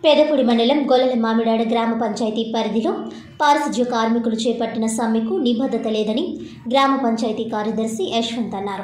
పెదపూడి మండలం గొల్లల మామిడాడ గ్రామ పంచాయతీ పరిధిలో పారిశుధ్య కార్మికులు చేపట్టిన సమ్మెకు నిబద్ధత లేదని గ్రామ పంచాయతీ కార్యదర్శి యశ్వంత్ అన్నారు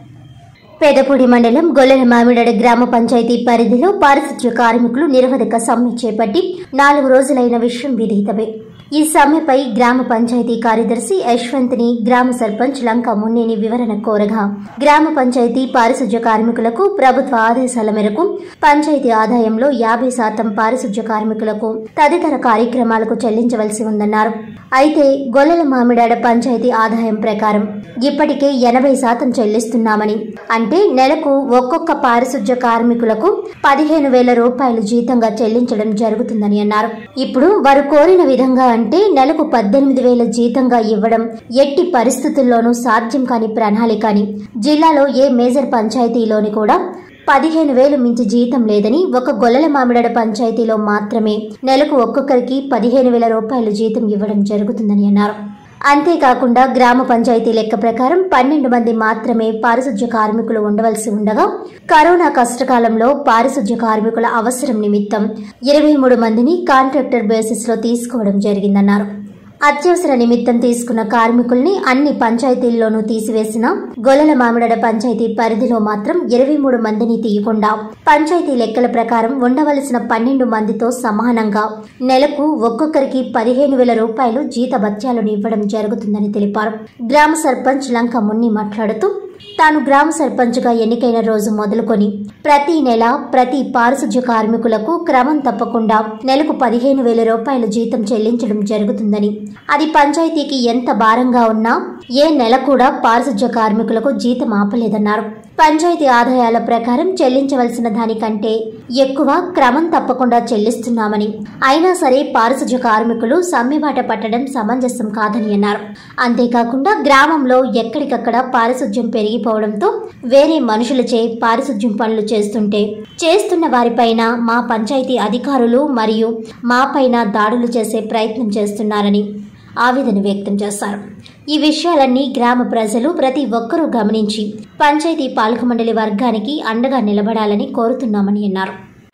పెదపూడి మండలం గొల్లల మామిడాడ గ్రామ పంచాయతీ పరిధిలో పారిశుధ్య కార్మికులు నిరవధిక సమ్మె చేపట్టి నాలుగు రోజులైన విషయం విదితమే ఈ సమ్మెపై గ్రామ పంచాయతీ కార్యదర్శి యశ్వంత్ని గ్రామ సర్పంచ్ లంక మున్నేని వివరణ కోరగా గ్రామ పంచాయతీ పారిశుధ్య కార్మికులకు ప్రభుత్వ ఆదేశాల మేరకు పంచాయతీ ఆదాయంలో యాభై శాతం పారిశుధ్య కార్మికులకు తదితర కార్యక్రమాలకు చెల్లించవలసి ఉందన్నారు అయితే గొల్లల మామిడాడ పంచాయతీ ఆదాయం ప్రకారం ఇప్పటికే ఎనభై శాతం చెల్లిస్తున్నామని అంటే నెలకు ఒక్కొక్క పారిశుధ్య కార్మికులకు పదిహేను వేల రూపాయలు జీతంగా చెల్లించడం జరుగుతుందని అన్నారు ఇప్పుడు వారు కోరిన విధంగా అంటే నెలకు పద్దెనిమిది వేల జీతంగా ఇవ్వడం ఎట్టి పరిస్థితుల్లోనూ సాధ్యం కాని ప్రణాళిక అని జిల్లాలో ఏ మేజర్ పంచాయతీలోని కూడా పదిహేను వేలు మించి జీతం లేదని ఒక గొల్లల మామిడాడ పంచాయతీలో మాత్రమే నెలకు ఒక్కొక్కరికి పదిహేను వేల రూపాయలు జీతం ఇవ్వడం జరుగుతుందని అన్నారు అంతేకాకుండా గ్రామ పంచాయతీ లెక్క ప్రకారం పన్నెండు మంది మాత్రమే పారిశుధ్య కార్మికులు ఉండవలసి ఉండగా కరోనా కష్టకాలంలో పారిశుధ్య కార్మికుల అవసరం నిమిత్తం ఇరవై మూడు మందిని కాంట్రాక్టర్ బేసిస్ లో తీసుకోవడం జరిగిందన్నారు అత్యవసర నిమిత్తం తీసుకున్న కార్మికుల్ని అన్ని పంచాయతీల్లోనూ తీసివేసిన గొల్లల మామిడాడ పంచాయతీ పరిధిలో మాత్రం ఇరవై మూడు మందిని తీయకుండా పంచాయతీ లెక్కల ప్రకారం ఉండవలసిన పన్నెండు మందితో సమానంగా నెలకు ఒక్కొక్కరికి పదిహేను వేల రూపాయలు జీత భత్యాలను ఇవ్వడం జరుగుతుందని తెలిపారు గ్రామ సర్పంచ్ లంక మున్ని మాట్లాడుతూ తాను గ్రామ సర్పంచ్గా ఎన్నికైన రోజు మొదలుకొని ప్రతి నెల ప్రతి పారిశుధ్య కార్మికులకు క్రమం తప్పకుండా నెలకు పదిహేను వేల రూపాయల జీతం చెల్లించడం జరుగుతుందని అది పంచాయతీకి ఎంత భారంగా ఉన్నా ఏ నెల కూడా పారిశుధ్య కార్మికులకు జీతం ఆపలేదన్నారు పంచాయతీ ఆదాయాల ప్రకారం చెల్లించవలసిన దానికంటే ఎక్కువ క్రమం తప్పకుండా చెల్లిస్తున్నామని అయినా సరే పారిశుధ్య కార్మికులు సమ్మెబాట పట్టడం సమంజసం కాదని అన్నారు అంతేకాకుండా గ్రామంలో ఎక్కడికక్కడ పారిశుధ్యం పెరిగిపోవడంతో వేరే మనుషులచే పారిశుధ్యం పనులు చేస్తుంటే చేస్తున్న వారిపైన మా పంచాయతీ అధికారులు మరియు మాపైన దాడులు చేసే ప్రయత్నం చేస్తున్నారని ఆవేదన వ్యక్తం చేశారు ఈ విషయాలన్నీ గ్రామ ప్రజలు ప్రతి ఒక్కరూ గమనించి పంచాయతీ పాలక మండలి వర్గానికి అండగా నిలబడాలని కోరుతున్నామని అన్నారు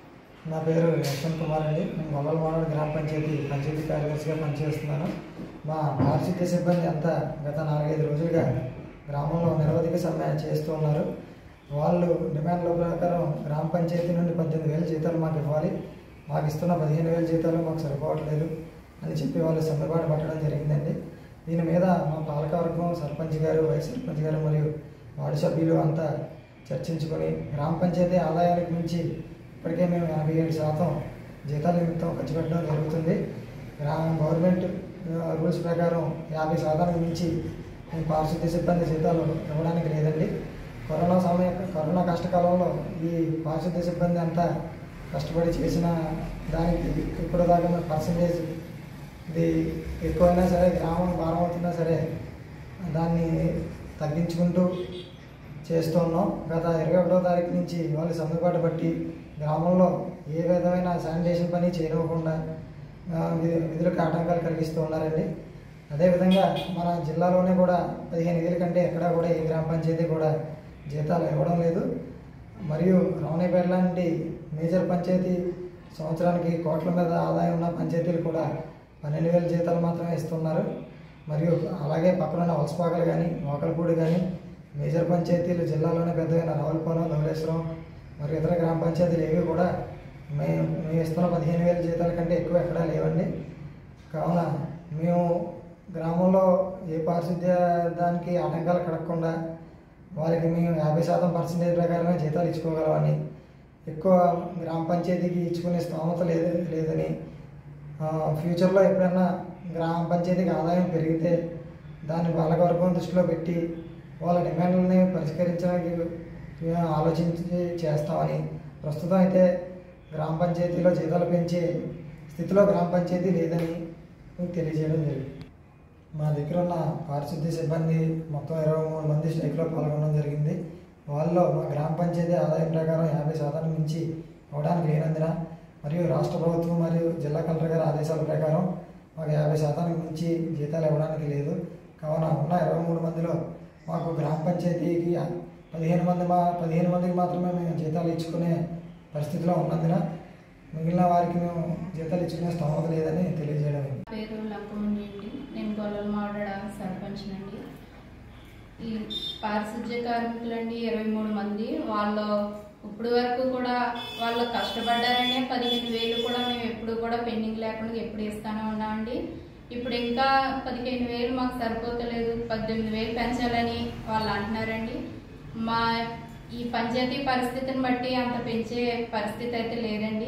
నా పేరు యశ్వంత్ కుమార్ అండి నేను మొగల్మానూరు గ్రామ పంచాయతీ పంచాయతీ కార్యదర్శిగా పనిచేస్తున్నాను మా పారిశుద్ధ్య సిబ్బంది అంతా గత నాలుగైదు రోజులుగా గ్రామంలో నిరవధిక సమ్మె చేస్తూ ఉన్నారు వాళ్ళు డిమాండ్ల ప్రకారం గ్రామ పంచాయతీ నుండి పద్దెనిమిది వేల జీతాలు మాకు ఇవ్వాలి మాకు ఇస్తున్న పదిహేను వేల జీతాలు మాకు సరిపోవట్లేదు అని చెప్పి వాళ్ళు సమ్మెబాటు పట్టడం జరిగిందండి దీని మీద మా పాలకవర్గం సర్పంచ్ గారు వైస్ సర్పంచ్ గారు మరియు వార్డు సభ్యులు అంతా చర్చించుకొని గ్రామ పంచాయతీ ఆదాయానికి మించి ఇప్పటికే మేము ఎనభై ఏడు శాతం జీతాల నిమిత్తం ఖర్చు పెట్టడం జరుగుతుంది గ్రామ గవర్నమెంట్ ఆ, రూల్స్ ప్రకారం యాభై శాతానికి మించి మేము పారిశుద్ధ్య సిబ్బంది జీతాలు ఇవ్వడానికి లేదండి కరోనా సమయ కరోనా కష్టకాలంలో ఈ పారిశుద్ధ్య సిబ్బంది అంతా కష్టపడి చేసిన దానికి ఇప్పుడు దాకా పర్సంటేజ్ ఇది ఎక్కువైనా సరే గ్రామం భారం అవుతున్నా సరే దాన్ని తగ్గించుకుంటూ చేస్తూ ఉన్నాం గత ఇరవై ఒకటో తారీఖు నుంచి వాళ్ళు సర్దుబాటు బట్టి గ్రామంలో ఏ విధమైన శానిటేషన్ పని చేయనివ్వకుండా ఆ, వి- విధులకు ఆటంకాలు కలిగిస్తూ ఉన్నారండి అదేవిధంగా మన జిల్లాలోనే కూడా పదిహేను వేల కంటే ఎక్కడా కూడా ఏ గ్రామ పంచాయతీ కూడా జీతాలు ఇవ్వడం లేదు మరియు రమణీపేట లాంటి మేజర్ పంచాయతీ సంవత్సరానికి కోట్ల మీద ఆదాయం ఉన్న పంచాయతీలు కూడా పన్నెండు వేల జీతాలు మాత్రమే ఇస్తున్నారు మరియు అలాగే పక్కనున్న వలసపాకలు కానీ మోకలపూడి కానీ మేజర్ పంచాయతీలు జిల్లాలోనే పెద్దగైన రావులపాలెం ధవళేశ్వరం మరియు ఇతర గ్రామ పంచాయతీలు ఏవి కూడా మేము మేము ఇస్తున్న పదిహేను వేల జీతాల కంటే ఎక్కువ ఎక్కడా లేవండి కావున మేము గ్రామంలో ఏ పారిశుద్ధ్య దానికి ఆటంకాలు కలగకుండా వాళ్ళకి మేము యాభై శాతం పర్సెంటేజ్ ప్రకారమే జీతాలు ఇచ్చుకోగలమని ఎక్కువ గ్రామ పంచాయతీకి ఇచ్చుకునే స్తోమత లేదు లేదని ఆ, ఫ్యూచర్లో ఎప్పుడైనా గ్రామ పంచాయతీకి ఆదాయం పెరిగితే దాన్ని వాళ్ళ వర్గం దృష్టిలో పెట్టి వాళ్ళ డిమాండ్లని పరిష్కరించడానికి మేము ఆలోచించి చేస్తామని ప్రస్తుతం అయితే గ్రామ పంచాయతీలో జీతాలు పెంచే స్థితిలో గ్రామ పంచాయతీ లేదని మీకు తెలియజేయడం జరిగింది మా దగ్గర ఉన్న పారిశుద్ధ్య సిబ్బంది మొత్తం ఇరవై మూడు మంది స్ట్రైక్లో పాల్గొనడం జరిగింది వాళ్ళలో మా గ్రామ పంచాయతీ ఆదాయం ప్రకారం యాభై శాతం మించి ఇవ్వడానికి లేనందున మరియు రాష్ట్ర ప్రభుత్వం మరియు జిల్లా కలెక్టర్ గారి ఆదేశాల ప్రకారం మాకు యాభై శాతానికి మించి జీతాలు ఇవ్వడానికి లేదు కావున ఉన్న ఇరవై మూడు మందిలో మాకు గ్రామ పంచాయతీకి పదిహేను మంది మా పదిహేను మందికి మాత్రమే మేము జీతాలు ఇచ్చుకునే పరిస్థితిలో ఉన్నందున మిగిలిన వారికి మేము జీతాలు ఇచ్చిన స్తోమత లేదని తెలియజేయడం నా పేరు లంకముండి అండి నేను గొల్లల మాడడ సర్పంచ్ అండి ఈ పారిశుధ్య కార్మికులండి ఇరవై మూడు మంది వాళ్ళు ఇప్పుడు వరకు కూడా వాళ్ళు కష్టపడ్డారనే పదిహేను వేలు కూడా మేము ఎప్పుడు కూడా పెండింగ్ లేకుండా ఎప్పుడు ఇస్తానే ఉన్నామండి ఇప్పుడు ఇంకా పదిహేను వేలు మాకు సరిపోతలేదు పద్దెనిమిది వేలు పెంచాలని వాళ్ళు అంటున్నారండి మా ఈ పంచాయతీ పరిస్థితిని బట్టి అంత పెంచే పరిస్థితి అయితే లేదండి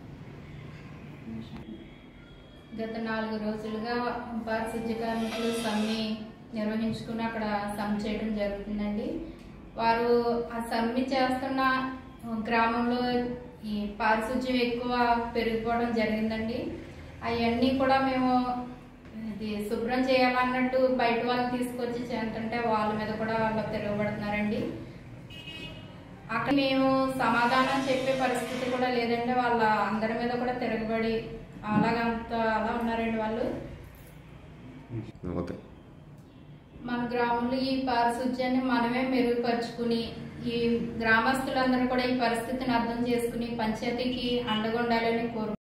గత నాలుగు రోజులుగా పారిశుద్ధ్య కార్మికులు సమ్మె నిర్వహించుకుని అక్కడ సమ్మె చేయడం జరుగుతుందండి వారు ఆ సమ్మె చేస్తున్న గ్రామంలో ఈ పారిశుద్ధ్యం ఎక్కువ పెరిగిపోవడం జరిగిందండి అవన్నీ కూడా మేము ఇది శుభ్రం చేయాలన్నట్టు బయట వాళ్ళని తీసుకొచ్చి చేస్తుంటే వాళ్ళ మీద కూడా వాళ్ళు తిరగబడుతున్నారండి అక్కడ మేము సమాధానం చెప్పే పరిస్థితి కూడా లేదండి వాళ్ళ అందరి మీద కూడా తిరగబడి అలాగంత అలా ఉన్నారండి వాళ్ళు ఓకే మన గ్రామంలో ఈ పారిశుధ్యాన్ని మనమే మెరుగుపరుచుకుని ఈ గ్రామస్తులందరూ కూడా ఈ పరిస్థితిని అర్థం చేసుకుని పంచాయతీకి అండగా ఉండాలని కోరు